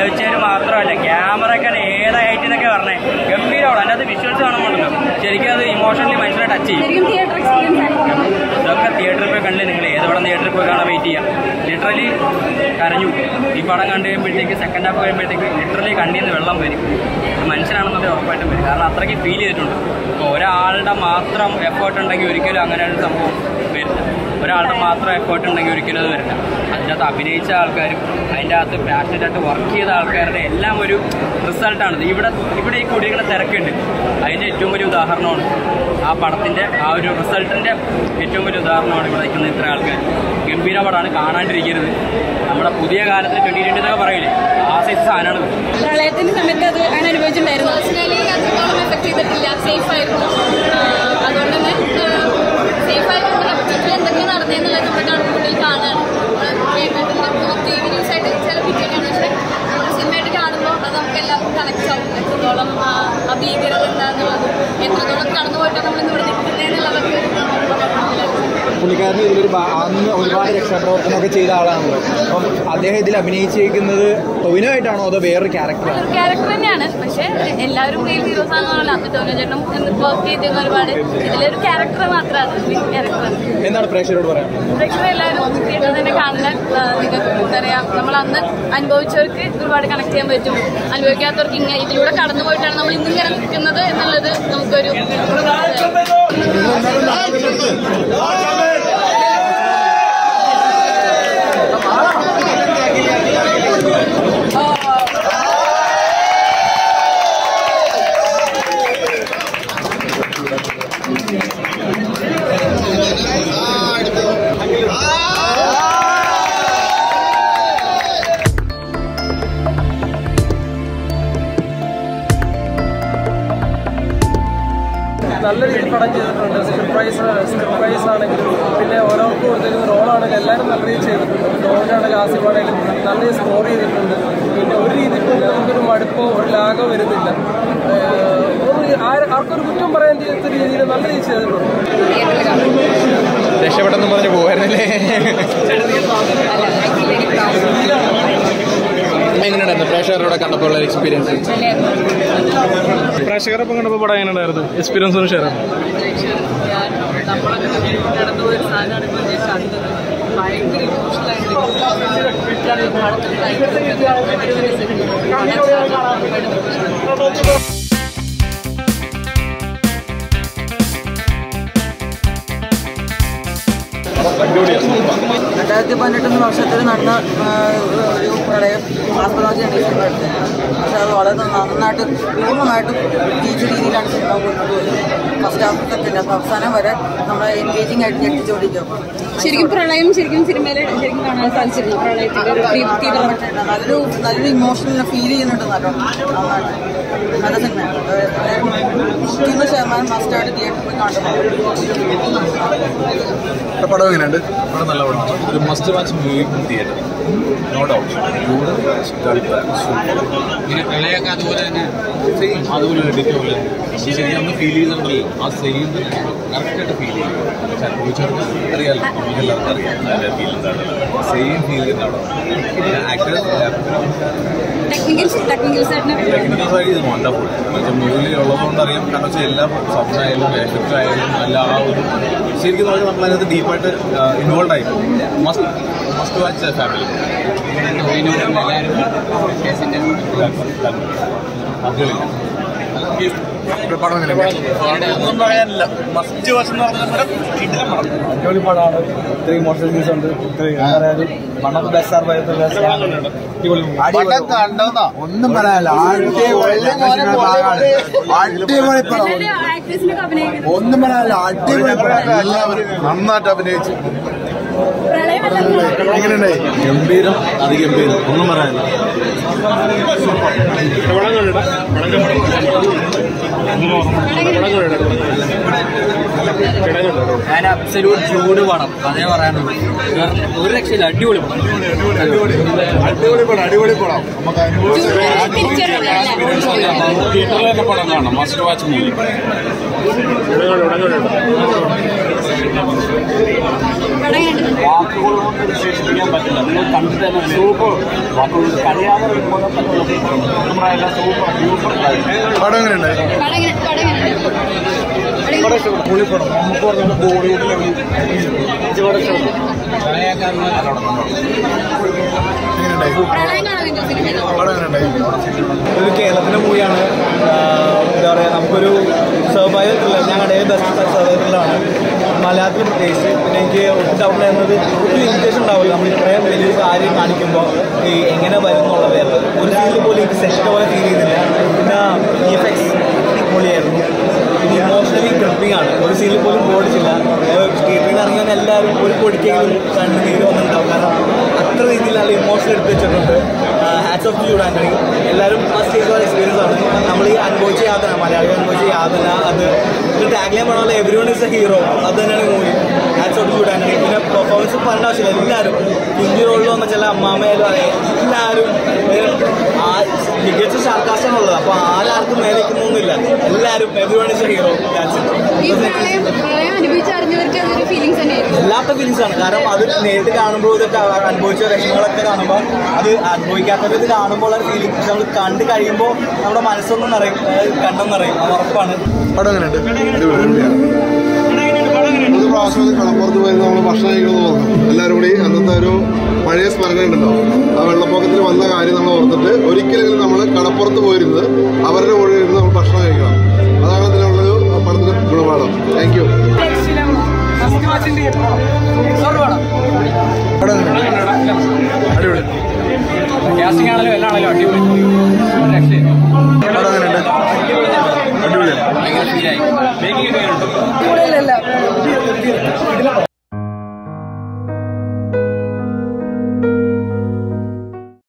അഭിനയിച്ചതിന് മാത്രമല്ല ക്യാമറയൊക്കെ ഏത് ഹൈറ്റിനൊക്കെ പറഞ്ഞേ ഗംഭീരമാണ് അതിൻ്റെ അത് വിഷ്വൽസ് കാണുമ്പോണ്ടല്ലോ ശരിക്കും അത് ഇമോഷണലി മനുഷ്യനെ ടച്ച് ചെയ്യും ശരിക്കും തിയേറ്റർ എക്സ്പീരിയൻസ് ആയിരുന്നു ഇതൊക്കെ തിയേറ്ററിൽ പോയി കണ്ടില്ലേ നിങ്ങൾ ഏതോടെ തിയേറ്ററിൽ പോയി കാണാൻ വെയിറ്റ് ചെയ്യാം ലിറ്ററലി കരഞ്ഞു ഈ പടം കണ്ടു കഴിയുമ്പോഴത്തേക്ക് സെക്കൻഡ് ഹാഫ് കഴിയുമ്പോഴത്തേക്ക് ലിറ്ററലി കണ്ണിൽ നിന്ന് വെള്ളം വരും ഒരു മനുഷ്യനാണെന്നുള്ളത് ഉറപ്പായിട്ടും വരും കാരണം അത്രയ്ക്ക് ഫീൽ ചെയ്തിട്ടുണ്ട് ഇപ്പോൾ ഒരാളുടെ മാത്രം എഫേർട്ട് ഉണ്ടെങ്കിൽ ഒരിക്കലും അങ്ങനെ ഒരു സംഭവം വരില്ല ഒരാളുടെ മാത്രം എഫേർട്ട് ഉണ്ടെങ്കിൽ ഒരിക്കലും അത് വരില്ല അതിൻ്റെ അകത്ത് അഭിനയിച്ച ആൾക്കാരും അതിൻ്റെ അകത്ത് പാഷനറ്റ് ആയിട്ട് വർക്ക് ചെയ്ത ആൾക്കാരുടെ എല്ലാം ഒരു റിസൾട്ടാണ് ഇവിടെ ഇവിടെ ഈ കൂടിയിരിക്കുന്ന തിരക്കുണ്ട് അതിൻ്റെ ഏറ്റവും വലിയ ഉദാഹരണമാണ് ആ പടത്തിൻ്റെ ആ ഒരു റിസൾട്ടിൻ്റെ ഏറ്റവും വലിയ ഉദാഹരണമാണ് ഇവിടെ നിൽക്കുന്ന ഇത്ര ആൾക്കാർ ഗംഭീര പടമാണ് കാണാണ്ടിരിക്കരുത് നമ്മുടെ പുതിയ കാലത്ത് ട്വൻറ്റി ട്വൻറ്റി എന്നൊക്കെ പറയില്ലേ ആ സൈസ് സാധനമാണ് ഇത്. പ്രളയത്തിന്റെ സമയത്ത് അത് അങ്ങനെ അനുഭവിച്ചിട്ടുണ്ടായിരുന്നു പേഴ്സണലി അത്രത്തോളം എഫക്ട് ചെയ്തിട്ടില്ല സേഫ് ആയിരുന്നു ആഹ് അതുകൊണ്ട് തന്നെ സേഫ് ആയിരുന്നു വീട്ടിൽ എന്തൊക്കെ നടന്നതെന്നുള്ളത് നമ്മുടെ കൺമുന്നിൽ കാണുകയാണ് ടി വി ന്യൂസ് ആയിട്ട് ചില പിറ്റേക്കാണ് പക്ഷേ നമ്മൾ സിനിമയായിട്ട് കാണുമ്പോൾ അത് നമുക്ക് എല്ലാവർക്കും കണക്ട് ആവും എത്രത്തോളം ആ ആ ഭീകരത എന്താണെന്നുള്ളതും എത്രത്തോളം കടന്നു പോയിട്ടാണ് നമ്മൾ ഇവിടെ നിൽക്കുന്നതെന്നുള്ളതൊക്കെ പുള്ളിക്കാരന് ഇതിലൊരു ഭാ- അന്ന് ഒരുപാട് രക്ഷാപ്രവർത്തനമൊക്കെ ചെയ്ത ആളാണല്ലോ അപ്പം അദ്ദേഹം ഇതിൽ അഭിനയിച്ചേക്കുന്നത് ടൊവിനോയിട്ടാണോ അതോ വേറൊരു ക്യാരക്ടറാണോ ഒരു ക്യാരക്ടർ തന്നെയാണ് പക്ഷേ എല്ലാവരും റിയൽ ഹീറോസ് ആണെന്നല്ല അന്ന് ടോനോ ചേട്ടനും വർക്ക് ചെയ്തിരുന്ന ഒരുപാട് ഇതിലൊരു ക്യാരക്ടർ മാത്രമാണ് ക്യാരക്ടർ എന്താണ് പ്രേക്ഷകരോട് പറയാൻ പ്രേക്ഷകർ എല്ലാവരും തിയേറ്ററിൽ തന്നെ കാണുന്ന ആ, നിങ്ങൾക്ക് എന്താ പറയാ നമ്മൾ അന്ന് അനുഭവിച്ചവർക്ക് ഒരുപാട് കണക്ട് ചെയ്യാൻ പറ്റും അനുഭവിക്കാത്തവർക്ക് ഇങ്ങനെ ഇതിലൂടെ കടന്നു പോയിട്ടാണ് നമ്മൾ ഇന്ന് ഇങ്ങനെ നിൽക്കുന്നത് എന്നുള്ളത് നമുക്കൊരു നല്ല രീതിയിൽ പടം ചെയ്തിട്ടുണ്ട് സ്ക്രിപ്റ്റ് വൈസ് സ്ക്രിപ്റ്റ് വൈസ് ആണെങ്കിലും പിന്നെ ഓരോർക്കും കൊടുത്തിരുന്ന റോളാണെങ്കിലും എല്ലാവരും നല്ല രീതിയിൽ ചെയ്തിട്ടുണ്ട് ഡോമിനാണെങ്കിലും ആസിഫാണെങ്കിലും നല്ല രീതിയിൽ സ്കോർ ചെയ്തിട്ടുണ്ട് പിന്നെ ഒരു രീതിയിൽ പോലും നമുക്കൊരു മടുപ്പോ ഒരു ലാഗോ വരുന്നില്ല ഏഹ് ഒരു ആര് ആർക്കൊരു കുറ്റം പറയാൻ ചെയ്യാത്ത രീതിയിൽ നല്ല രീതിയിൽ ചെയ്തിട്ടുണ്ട് രക്ഷപ്പെട്ടെന്ന് പറഞ്ഞ് പോകായിരുന്നല്ലേ എങ്ങനെയുണ്ടായിരുന്നു പ്രേക്ഷകരോടെ കണ്ടപ്പോൾ ഉള്ള എക്സ്പീരിയൻസ് പ്രേക്ഷകരൊപ്പം കണ്ടപ്പോൾ പടം എങ്ങനെ ഉണ്ടായിരുന്നു എക്സ്പീരിയൻസ് ഒന്ന് ഷെയർ നടന്നു പോയ സാധനമാണ് ഇപ്പോൾ ഞാൻ കണ്ടത് ഭയങ്കര ഇമോഷണലായിട്ട് രണ്ടായിരത്തി പതിനെട്ടെന്ന വർഷത്തിൽ നടന്ന ആ, ഒരു പ്രളയം ആസ്പദമാക്കി സിനിമ എടുത്തത് പക്ഷെ അത് വളരെ നന്നായിട്ട് പൂർണ്ണമായിട്ടും ടീച്ച രീതിയിലാണ് സിനിമ മുന്നോട്ട് പോയത് ഫസ്റ്റ് ഹാഫ് സെക്കൻഡ് ഹാഫ് അവസാനം വരെ നമ്മളെ എൻഗേജിങ് ആയിട്ട് ഞെട്ടിച്ചുകൊണ്ടിരിക്കും ശരിക്കും പ്രളയം ശരിക്കും സിനിമയിൽ ശരിക്കും കാണാൻ സാധിച്ചിരുന്നു പ്രളയത്തിന്റെ ഒരു തീ- തീവ്രത നല്ലൊരു നല്ലൊരു ഇമോഷണൽ ഫീൽ ചെയ്യുന്നുണ്ട് നല്ലോണം നന്നായിട്ട് നല്ല സിനിമ നൂറ്റൊന്ന് ശതമാനം മസ്റ്റായിട്ട് തിയേറ്ററിൽ പോയി കണ്ടു പടം എങ്ങനെയുണ്ട് പടം നല്ല പടമാണ് ഒരു must watch movie theatre no doubt ഇങ്ങനെ പ്രളയമൊക്കെ അതുപോലെ തന്നെ സെയിം അതുപോലെ ഡിറ്റോ പോലെ ശരിക്കും നമ്മൾ ഫീൽ ചെയ്യുന്നുണ്ടല്ലോ ആ സെയിം കറക്റ്റായിട്ട് ഫീൽ ചെയ്യും പക്ഷെ അനുഭവിച്ചവർക്ക് അറിയാലോ നമുക്ക് എല്ലാവർക്കും അറിയാം അതിൻ്റെ ഫീൽ എന്താണ് സെയിം ഫീൽ തന്നെ അവിടെ പിന്നെ ആക്ടേഴ്സ് ടെക്നിക്കൽ ടെക്നിക്കൽ സൈഡിന് ടെക്നിക്കൽ സൈഡ് ഇത് വണ്ടർഫുൾ എന്നുവെച്ചാൽ മൂവിൽ ഉള്ളതുകൊണ്ട് അറിയാം കാരണം വെച്ചാൽ എല്ലാം സ്വപ്നമായാലും എഫക്റ്റ് ആയാലും അല്ല ആ ഒരു ശരിക്കും പറഞ്ഞാൽ നമ്മൾ അതിനകത്ത് ഡീപ്പായിട്ട് ഇൻവോൾവ് ആയി മസ്റ്റ് മസ്റ്റ് വാച്ച് ഫാമിലി എല്ലാവരും കേസിന്റെ അതിലില്ല പടം എങ്ങനെയുണ്ട് ഒന്നും പറയാനില്ല മസ്റ്റ് വാച്ച് എന്ന് പറഞ്ഞാൽ കിടിലം പടം അടിപൊളി പടമാണ് ഇത്രയും ഇമോഷണൽ ന്യൂസ് ഉണ്ട് ഇത്രയും എന്താ പറയാ വൺ ഓഫ് ദ ബെസ്റ്റ് ആർ പടം കണ്ടതാ ഒന്നും പറയാനില്ല അടിപൊളി പടം ആക്ട്രസിനൊക്കെ അഭിനയിക്കുന്നത് ഒന്നും പറയാനില്ല അടിപൊളി പടം എല്ലാവരും നന്നായിട്ട് അഭിനയിച്ചു പ്രളയമല്ല എങ്ങനെയുണ്ടായി ഗംഭീരം അതിഗംഭീരം ഒന്നും പറയാനില്ല ഞാൻ അബ്സല്യൂട്ട് ചൂട് പടം അതേ പറയാനുള്ളൂ വേറെ ഒരു രക്ഷയില്ല അടിപൊളി പടം അടിപൊളി പടം അടിപൊളി പടം നമുക്ക് തിയേറ്ററിൽ തന്നെ പടം കാണാം മസ്റ്റ് വാച്ച് മൂവി വാക്കുകൾ കൊണ്ട് വാക്കുകൾ വിശേഷിപ്പിക്കാൻ പറ്റില്ല നിങ്ങൾ കണ്ടിട്ട് തന്നെ സൂപ്പർ വാക്കുകൾ കഴിയാതെ പോലെ നമ്മുടെ എല്ലാം സൂപ്പർ സൂപ്പർ പടം എങ്ങനെയുണ്ടായിരുന്നു പടം എങ്ങനെ പടം എങ്ങനെയുണ്ട് പൊളിപ്പടം നമുക്ക് പറഞ്ഞ ബോളിവുഡിൽ എങ്ങനെയുണ്ടായി പ്രളയം കാണാൻ വേണ്ടി സിനിമ പടം എങ്ങനെയുണ്ടായി ഒരു കേരളത്തിൻ്റെ മൂവിയാണ് എന്താ പറയുക നമുക്കൊരു സർവൈവൽ ത്രില്ലർ ഞാൻ കണ്ടത് ബെസ്റ്റ് സർവൈവൽ ത്രില്ലറാണ് മലയാളത്തിൽ പ്രത്യേകിച്ച് പിന്നെ എനിക്ക് ഒട്ടും ഡൗട്ട് എന്നത് ഒരു ലിമിറ്റേഷൻ ഉണ്ടാവില്ല നമ്മൾ ഇത്രയും വലിയൊരു കാര്യം കാണിക്കുമ്പോൾ ഈ എങ്ങനെ വരും എന്നുള്ളത് ഒരു സീനിൽ പോലും എനിക്ക് സെറ്റ് പോലെ ഫീൽ ചെയ്തില്ല പിന്നെ ഇ എഫ് എക്സ് പൊളിയായിരുന്നു പിന്നെ ഇമോഷണലി ഗ്രിപ്പിംഗ് ആണ് ഒരു സീനിൽ പോലും ഓടിച്ചില്ല സ്ട്രീറ്റിൽ നിന്ന് ഇറങ്ങിയ എല്ലാവരും ഒരു പൊടിക്കെങ്കിലും കണ്ണ് നീര് വന്നിട്ടുണ്ടാവും കാരണം അത്ര രീതിയിൽ നല്ല ഇമോഷൻ എടുത്ത് വെച്ചിട്ടുണ്ട് ഹാറ്റ്സ് ഓഫ് ടു ആന്റണി എല്ലാവരും ആ സ്റ്റേജ് എക്സ്പീരിയൻസ് ആണ് നമ്മൾ ഈ അനുഭവിച്ച യാതന മലയാളികൾ അനുഭവിച്ച യാതന അത് ഒരു ടാഗ്ലൈൻ പറഞ്ഞ everyone is a hero അത് തന്നെയാണ് movie hats off to Antony പിന്നെ പെർഫോമൻസ് പറയേണ്ട ആവശ്യമില്ല എല്ലാവരും ഹിന്ദി റോളിൽ വന്ന ചില അമ്മാമയാലും അതെ എല്ലാവരും ഏഹ്, ആ മികച്ച സാർക്കാസ്റ്റാണുള്ളത് അപ്പോൾ ആരാർക്കും മേലേക്കുന്നൊന്നുമില്ല എല്ലാവരും everyone is a hero ഈ പ്രളയം പ്രളയം അനുഭവിച്ചറിഞ്ഞവർക്ക് അതൊരു ഫീലിങ്സ് തന്നെയായിരുന്നു വല്ലാത്ത ഫീലിങ്സ് ആണ് കാരണം അത് നേരിട്ട് കാണുമ്പോൾ ഇതൊക്കെ അനുഭവിച്ച വിഷമങ്ങളൊക്കെ കാണുമ്പോൾ അത് അനുഭവിക്കാത്തവർ ഇത് കാണുമ്പോൾ ഒരു ഫീലിംഗ് പക്ഷെ നമ്മൾ കണ്ട് കഴിയുമ്പോൾ നമ്മുടെ മനസ്സൊന്നും നിറയും അതായത് കണ്ണം നിറയും അത് ഉറപ്പാണ് പടം എങ്ങനെയുണ്ട് ഒരു പ്രാവശ്യം കടപ്പുറത്ത് പോയി നമ്മൾ ഭക്ഷണം കഴിക്കണമെന്ന് പറഞ്ഞു എല്ലാവരും കൂടി അന്നത്തെ ഒരു പഴയ സ്മരണ ഉണ്ടല്ലോ ആ വെള്ളപ്പൊക്കത്തിൽ വന്ന കാര്യം നമ്മൾ ഓർത്തിട്ട് ഒരിക്കലെങ്കിലും നമ്മൾ കടപ്പുറത്ത് പോയിരുന്നത് അവരുടെ കൂടെ ഇരുന്ന് നമ്മൾ ഭക്ഷണം കഴിക്കണം അതാണ് ഇതിനുള്ളൊരു പടത്തിന്റെ ഗുണപാഠം താങ്ക് യു പടം എങ്ങനെയുണ്ട് അടിപൊളി കാസ്റ്റിംഗ് ആണെങ്കിലും എല്ലാം ആണെങ്കിലും അടിപൊളി ഒരു രക്ഷയില്ല പടം എങ്ങനെയുണ്ട് അടിപൊളിയാണ് ഭയങ്കര ഫീലായി മേക്കിംഗ് ഒക്കെ എങ്ങനെയുണ്ട്